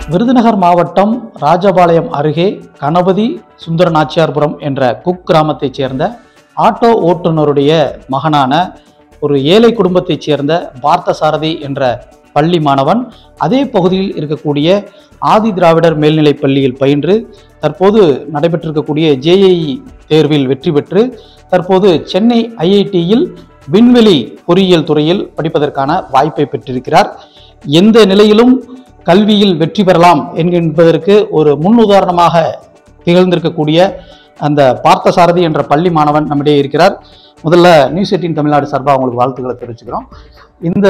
விருதுநகர் மாவட்டம் ராஜபாளையம் அருகே கணபதி சுந்தர நாச்சியார்புரம் என்ற குக் கிராமத்தைச் சேர்ந்த ஆட்டோ ஓட்டுநருடைய மகனான ஒரு ஏழை குடும்பத்தைச் சேர்ந்த பார்த்தசாரதி என்ற பள்ளி மாணவன் அதே பகுதியில் இருக்கக்கூடிய ஆதி திராவிடர் மேல்நிலைப் பள்ளியில் பயின்று தற்போது நடைபெற்றிருக்கக்கூடிய ஜேஏஇ தேர்வில் வெற்றி பெற்று தற்போது சென்னை ஐஐடியில் விண்வெளி பொறியியல் துறையில் படிப்பதற்கான வாய்ப்பை பெற்றிருக்கிறார் எந்த நிலையிலும் கல்வியில் வெற்றி பெறலாம் என்கின்றதற்கு ஒரு முன்னுதாரணமாக திகழ்ந்திருக்கக்கூடிய அந்த பார்த்தசாரதி என்ற பள்ளி மாணவன் நம்மிடையே இருக்கிறார் முதல்ல நியூஸ் எயிட்டின் தமிழ்நாடு சார்பாக உங்களுக்கு வாழ்த்துக்களை தெரிவிச்சுக்கிறோம் இந்த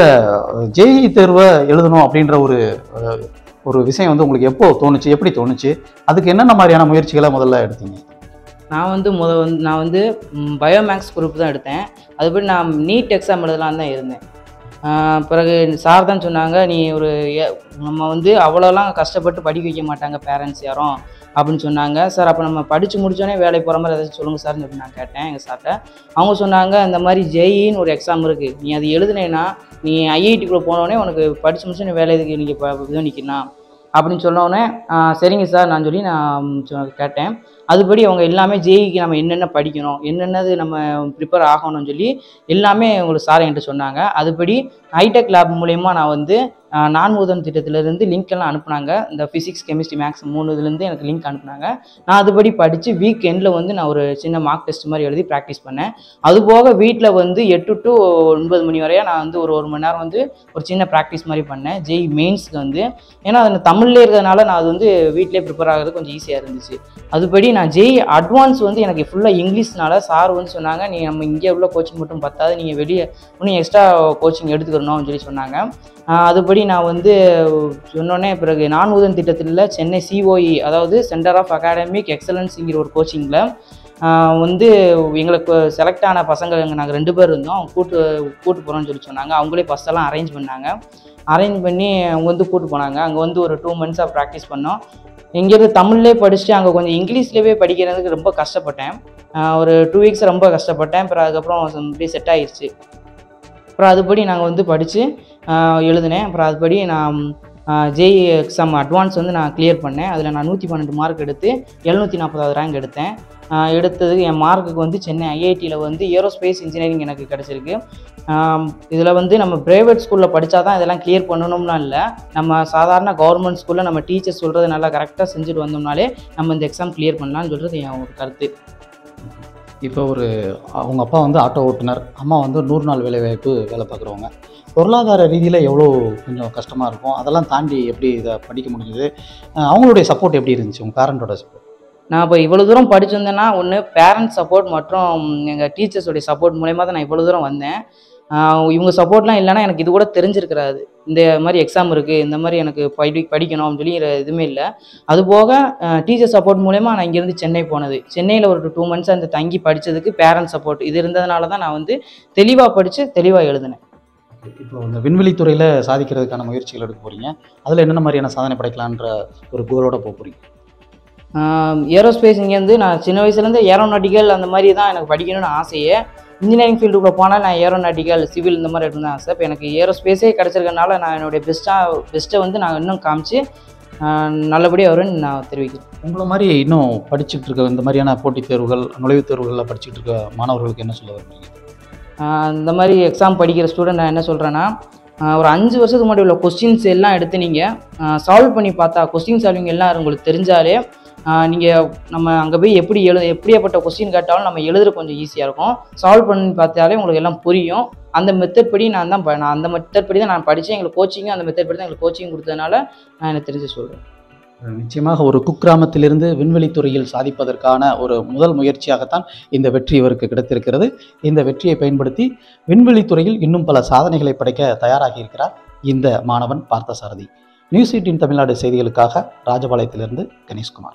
ஜேஇ தேர்வை எழுதணும் அப்படின்ற ஒரு அஹ், ஒரு விஷயம் வந்து உங்களுக்கு எப்போ தோணுச்சு எப்படி தோணுச்சு அதுக்கு என்னென்ன மாதிரியான முயற்சிகளை முதல்ல எடுத்தீங்க நான் வந்து முத வந்து நான் வந்து பயோமேக்ஸ் குரூப் தான் எடுத்தேன் அதுபடி நான் நீட் எக்ஸாம் எழுதலான்னு தான் இருந்தேன் ஆஹ் பிறகு சார் தான் சொன்னாங்க நீ ஒரு ஏ- நம்ம வந்து அவ்வளோலாம் கஷ்டப்பட்டு படிக்க வைக்க மாட்டாங்க பேரண்ட்ஸ் யாரும் அப்படின்னு சொன்னாங்க சார் அப்போ நம்ம படித்து முடிச்சோடனே வேலைக்கு போகிற மாதிரி ஏதாச்சும் சொல்லுங்கள் சார்னு சொல்லி நான் கேட்டேன் எங்கள் சார்கிட்ட அவங்க சொன்னாங்க இந்த மாதிரி ஜேஇன்னு ஒரு எக்ஸாம் இருக்குது நீ அது எழுதுனேன்னா நீ ஐஐடிக்குள்ளே போனோடனே உனக்கு படித்து முடிச்சு நீ வேலை இதுக்கு நீங்கள் இப்போ இது நிற்கணும் அப்படின்னு சொன்னோடனே சரிங்க சார் நான் சொல்லி நான் சொ- கேட்டேன் அதுபடி அவங்க எல்லாமே ஜேஇக்கு நம்ம என்னென்ன படிக்கணும் என்னென்னது நம்ம ப்ரிப்பேர் ஆகணும்னு சொல்லி எல்லாமே உங்களுக்கு சார் என்கிட்ட சொன்னாங்க அதுபடி ஹைடெக் லேப் மூலயமா நான் வந்து ஆஹ், நான்முதன் திட்டத்திலேருந்து லிங்க் எல்லாம் அனுப்புனாங்க இந்த ஃபிசிக்ஸ் கெமிஸ்ட்ரி மேக்ஸ் மூணு இதுலேருந்து எனக்கு லிங்க் அனுப்புனாங்க நான் அதுபடி படித்து வீக் எண்டில் வந்து நான் ஒரு சின்ன மார்க் டெஸ்ட் மாதிரி எழுதி ப்ராக்டிஸ் பண்ணேன் அதுபோக வீட்டில் வந்து எட்டு டு ஒன்பது மணி வரையா நான் வந்து ஒரு ஒரு மணி நேரம் வந்து ஒரு சின்ன ப்ராக்டிஸ் மாதிரி பண்ணேன் ஜெய் மெயின்ஸ்க்கு வந்து ஏன்னா அது தமிழ்லேயே இருக்கிறதுனால நான் அது வந்து வீட்டிலே ப்ரிப்பேர் ஆகிறது கொஞ்சம் ஈஸியாக இருந்துச்சு அதுபடி நான் ஜெய் அட்வான்ஸ் வந்து எனக்கு ஃபுல்லாக இங்கிலீஷ்னால சார் வந்து சொன்னாங்க நீ நம்ம இங்கே உள்ள கோச்சிங் மட்டும் பத்தாது நீங்கள் வெளியே இன்னும் எக்ஸ்ட்ரா கோச்சிங் எடுத்துக்கணும்னு சொல்லி சொன்னாங்க ஆஹ் அதுபடி நான் வந்து சொன்னோன்னே பிறகு நான்முதன் திட்டத்தில் Chennai C O centre of academic எக்ஸலன்ஸுங்கிற ஒரு கோச்சிங்கில் வந்து எங்களுக்கு செலக்ட் ஆன பசங்க நாங்கள் ரெண்டு பேர் இருந்தோம் அவங்க கூட்டு கூட்டு போகிறோம்னு சொல்லி சொன்னாங்க அவங்களே பஸ்ஸெல்லாம் அரேஞ்ச் பண்ணாங்க அரேஞ்ச் பண்ணி அவங்க வந்து கூட்டு போனாங்க அங்கே வந்து ஒரு டூ மந்த்ஸாக ப்ராக்டிஸ் பண்ணோம் இங்கேருந்து தமிழ்லேயே படிச்சுட்டு அங்கே கொஞ்சம் இங்கிலீஷ்லேயே படிக்கிறதுக்கு ரொம்ப கஷ்டப்பட்டேன் ஆஹ் ஒரு டூ வீக்ஸ் ரொம்ப கஷ்டப்பட்டேன் அப்புறம் அதுக்கப்புறம் அப்படியே செட் ஆயிடுச்சு அப்புறம் அதுபடி நாங்கள் வந்து படித்து எழுதினேன் அப்புறம் அதுபடி நான் ஜேஇ எக்ஸாம் அட்வான்ஸ் வந்து நான் கிளியர் பண்ணேன் அதில் நான் நூற்றி பன்னெண்டு மார்க் எடுத்து எழுநூற்றி நாற்பதாவது ரேங்க் எடுத்தேன் ஆஹ் எடுத்ததுக்கு என் மார்க்குக்கு வந்து சென்னை ஐஐடியில் வந்து ஏரோஸ்பேஸ் இன்ஜினியரிங் எனக்கு கிடச்சிருக்கு இதில் வந்து நம்ம ப்ரைவேட் ஸ்கூலில் படித்தா தான் இதெல்லாம் கிளியர் பண்ணணும்னா இல்லை நம்ம சாதாரண கவர்மெண்ட் ஸ்கூலில் நம்ம டீச்சர் சொல்கிறது நல்லா கரெக்டாக செஞ்சுட்டு வந்தோம்னாலே நம்ம இந்த எக்ஸாம் கிளியர் பண்ணலாம்னு சொல்கிறது என் ஒரு கருத்து இப்போ ஒரு அவங்க அப்பா வந்து ஆட்டோ ஓட்டுநர் அம்மா வந்து நூறு நாள் வேலைவாய்ப்பு வேலை பார்க்குறவங்க பொருளாதார ரீதியில் எவ்வளோ கொஞ்சம் கஷ்டமாக இருக்கும் அதெல்லாம் தாண்டி எப்படி இதை படிக்க முடிஞ்சது அஹ் அவங்களுடைய சப்போர்ட் எப்படி இருந்துச்சு உங்கள் பேரண்ட்டோட சப்போர்ட் நான் இப்போ இவ்வளோ தூரம் படிச்சிருந்தேன்னா ஒன்று பேரண்ட்ஸ் சப்போர்ட் மற்றும் எங்கள் டீச்சர்ஸோடைய சப்போர்ட் மூலயமா தான் நான் இவ்வளோ தூரம் வந்தேன் ஆஹ் இவங்க சப்போர்ட்லாம் இல்லைன்னா எனக்கு இது கூட தெரிஞ்சிருக்கிறாது இந்த மாதிரி எக்ஸாம் இருக்குது இந்த மாதிரி எனக்கு படி படிக்கணும் அப்படின்னு சொல்லி இது எதுவுமே இல்லை அது போக டீச்சர் சப்போர்ட் மூலயமா நான் இங்கேருந்து சென்னை போனது சென்னையில் ஒரு டூ மந்த்ஸ் அந்த தங்கி படித்ததுக்கு பேரண்ட்ஸ் சப்போர்ட் இது இருந்ததுனால தான் நான் வந்து தெளிவாக படித்து தெளிவாக எழுதினேன் இப்போ இந்த விண்வெளி துறையில் சாதிக்கிறதுக்கான முயற்சிகள் எடுக்க போகிறீங்க அதில் என்னென்ன மாதிரியான சாதனை படைக்கலான்ற ஒரு கோலோட போக போகிறீங்க ஏரோஸ்பேஸ் இங்கேருந்து நான் சின்ன வயசுலேருந்து ஏரோநாட்டிக்கல் அந்த மாதிரி தான் எனக்கு படிக்கணும்னு ஆசையே இன்ஜினியரிங் ஃபீல்டுக்குள்ளே போனால் நான் ஏரோநாட்டிக்கல் சிவில் இந்த மாதிரி எடுக்கணும் ஆசை இப்போ எனக்கு ஏரோஸ்பேஸே கிடச்சிருக்கனால நான் என்னுடைய பெஸ்ட்டாக பெஸ்ட்டை வந்து நான் இன்னும் காமிச்சு ஆஹ் நல்லபடியாக வரும்னு நான் தெரிவிக்கிறேன் உங்களை மாதிரி இன்னும் படிச்சுட்டு இருக்க இந்த மாதிரியான போட்டித் தேர்வுகள் நுழைவுத் தேர்வுகளில் படிச்சுட்டு இருக்க மாணவர்களுக்கு என்ன சொல்ல விரும்புறீங்க ஆஹ் இந்த மாதிரி எக்ஸாம் படிக்கிற ஸ்டூடெண்ட் நான் என்ன சொல்கிறேன்னா ஒரு அஞ்சு வருஷத்துக்கு முன்னாடி உள்ள கொஸ்டின்ஸ் எல்லாம் எடுத்து நீங்கள் சால்வ் பண்ணி பார்த்தா கொஸ்டின் சால்விங் எல்லாம் உங்களுக்கு தெரிஞ்சாலே நீங்கள் நம்ம அங்கே போய் எப்படி எழுத எப்படியாப்பட்ட கொஸ்டின் கேட்டாலும் நம்ம எழுதுற கொஞ்சம் ஈஸியாக இருக்கும் சால்வ் பண்ணி பார்த்தாலே உங்களுக்கு எல்லாம் புரியும் அந்த மெத்தட் படி நான் தான் ப- நான் அந்த மெத்தட் படி தான் நான் படித்தேன் எங்களுக்கு கோச்சிங்கும் அந்த மெத்தட் படி தான் எங்களுக்கு கோச்சிங் கொடுத்ததுனால நான் எனக்கு தெரிஞ்சு சொல்கிறேன் நிச்சயமாக ஒரு குக்கிராமத்திலிருந்து விண்வெளி துறையில் சாதிப்பதற்கான ஒரு முதல் முயற்சியாகத்தான் இந்த வெற்றி இவருக்கு கிடைத்திருக்கிறது இந்த வெற்றியை பயன்படுத்தி விண்வெளி துறையில் இன்னும் பல சாதனைகளை படைக்க தயாராகி இருக்கிறார் இந்த மாணவன் பார்த்தசாரதி நியூஸ் எயிட்டின் தமிழ்நாடு செய்திகளுக்காக ராஜபாளையத்திலிருந்து கணேஷ்குமார்